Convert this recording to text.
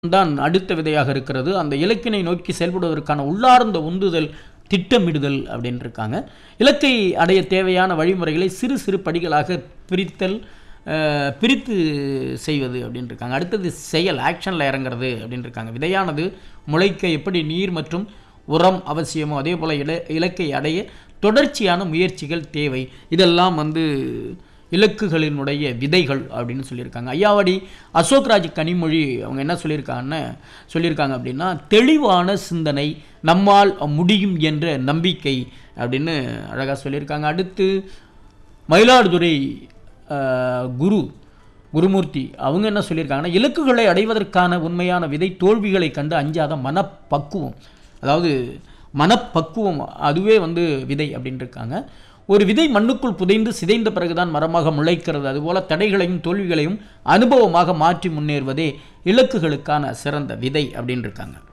தான் அடுத்த விதையாக இருக்கிறது அந்த இலக்கினை நோக்கி செயல்படுவதற்கான உள்ளார்ந்த உந்துதல் திட்டமிடுதல் அப்படின்னு இருக்காங்க இலக்கை அடைய தேவையான வழிமுறைகளை சிறு சிறு படிகளாக பிரித்தல் அஹ், பிரித்து செய்வது அப்படின்னு இருக்காங்க அடுத்தது செயல் ஆக்ஷனில் இறங்குறது அப்படின்னு இருக்காங்க விதையானது முளைக்க எப்படி நீர் மற்றும் உரம் அவசியமோ அதே போல் இல இலக்கை அடைய தொடர்ச்சியான முயற்சிகள் தேவை இதெல்லாம் வந்து இலக்குகளினுடைய விதைகள் அப்படின்னு சொல்லியிருக்காங்க ஐயாவடி அசோக்ராஜ் கனிமொழி அவங்க என்ன சொல்லியிருக்காங்கன்னு சொல்லியிருக்காங்க அப்படின்னா தெளிவான சிந்தனை நம்மால் முடியும் என்ற நம்பிக்கை அப்படின்னு அழகாக சொல்லியிருக்காங்க அடுத்து மயிலாடுதுறை அஹ், குரு குருமூர்த்தி அவங்க என்ன சொல்லியிருக்காங்கன்னா இலக்குகளை அடைவதற்கான உண்மையான விதை தோல்விகளை கண்டு அஞ்சாத மனப்பக்குவம் அதாவது மனப்பக்குவம் அதுவே வந்து விதை அப்படின்னு இருக்காங்க ஒரு விதை மண்ணுக்குள் புதைந்து சிதைந்த பிறகுதான் மரமாக முளைக்கிறது அதுபோல தடைகளையும் தோல்விகளையும் அனுபவமாக மாற்றி முன்னேறுவதே இலக்குகளுக்கான சிறந்த விதை அப்படின்னு இருக்காங்க